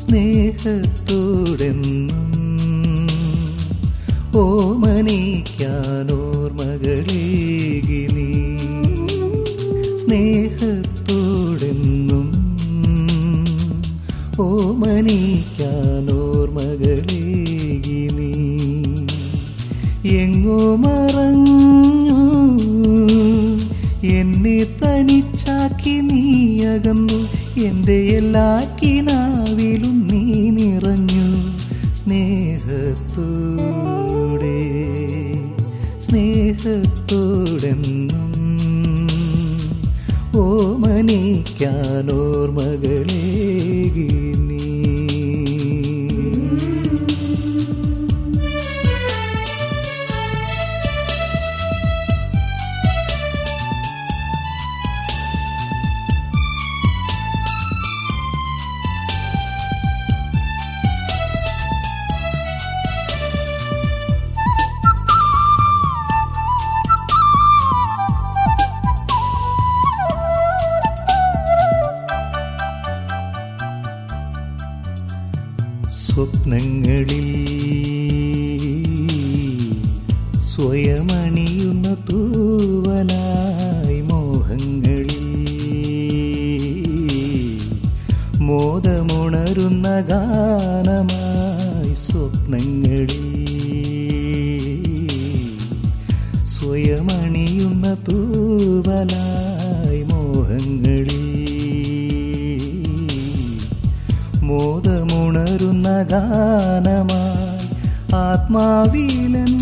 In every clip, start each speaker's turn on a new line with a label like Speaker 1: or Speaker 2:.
Speaker 1: സ്നേഹത്തോടെന്നും ഓമനിക്കാനോർമകളേകി നീ സ്നേഹത്തോടെന്നും ഓമനിക്കാനോർമകളേകി നീ എങ്ങോ മറഞ്ഞു എന്നെ തനിച്ചാക്കി നീ അകന്നു എൻ്റെ എല്ലാ കിനാവിലും നീ നിറഞ്ഞു സ്നേഹത്തോടെ സ്നേഹത്തോടെന്നും ഓമനിക്കാനോർമകളേകി നീ സ്വപ്നങ്ങളിൽ സ്വയമണിയുന്ന തൂവലായി മോഹങ്ങളിൽ മോദമുണരുന്ന ഗാനമായി സ്വപ്നങ്ങളിൽ സ്വയമണിയുന്ന തൂവലായി മോഹങ്ങളിൽ മോദമുണരുന്ന ഗാനമായി ആത്മാവിലൻ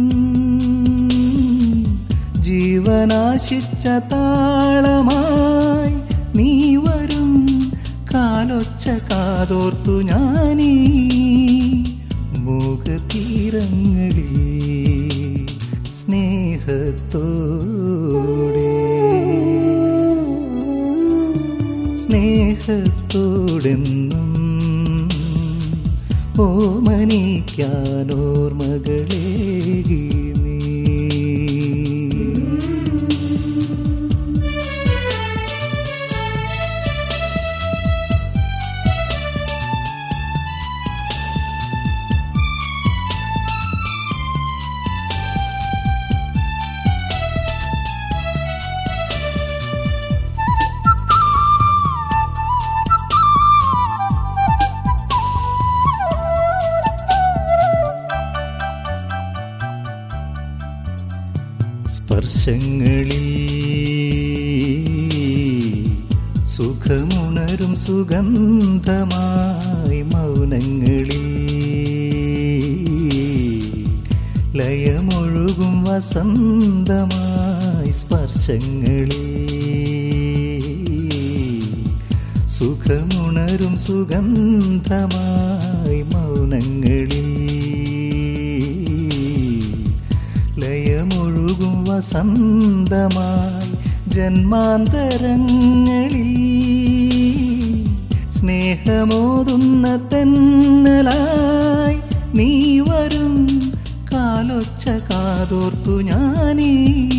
Speaker 1: ജീവനാശിച്ച താളമായി നീ വരും കാലൊച്ച കാതോർത്തു ഞാനീ മുഖതീരങ്ങളിൽ സ്നേഹത്തോടെ സ്നേഹത്തോടെന്നും ഓമനിക്കാനോർമകളേകി നീ സ്പർശങ്ങളിൽ സുഖമുണരും സുഗന്ധമായി മൗനങ്ങളിൽ ലയമൊഴുകും വസന്തമായി സ്പർശങ്ങളിൽ സുഖമുണരും സുഗന്ധമായി മൗനങ്ങളിൽ ലയമൊഴുകും വസന്തമായി ജന്മാന്തരങ്ങളിൽ സ്നേഹമോതുന്ന തെന്നലായി നീ വരും കാലൊച്ച കാതോർത്തു ഞാനീ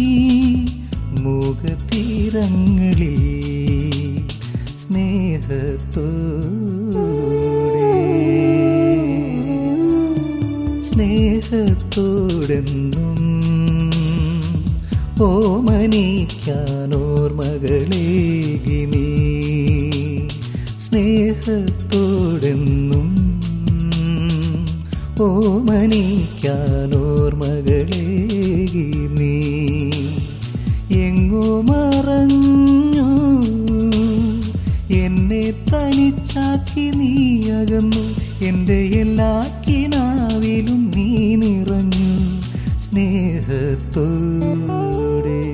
Speaker 1: മുഖതീരങ്ങളിൽ സ്നേഹത്തോടെ സ്നേഹത്തോടെന്നും ഓമനിക്കാനോർമകളേകി നീ സ്നേഹത്തോടെന്നും ഓമനിക്കാനോർമകളേകി നീ എങ്ങോ മറഞ്ഞു എന്നെ തനിച്ചാക്കി നീ അകന്നു എൻ്റെ എല്ലാ കിനാവിലും നീ നിറഞ്ഞു സ്നേഹത്തോടെ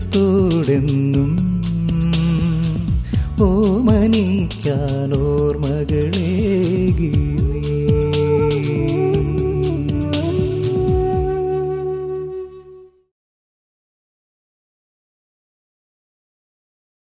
Speaker 1: സ്നേഹത്തോടെന്നും ഓമനിക്കാനോർമ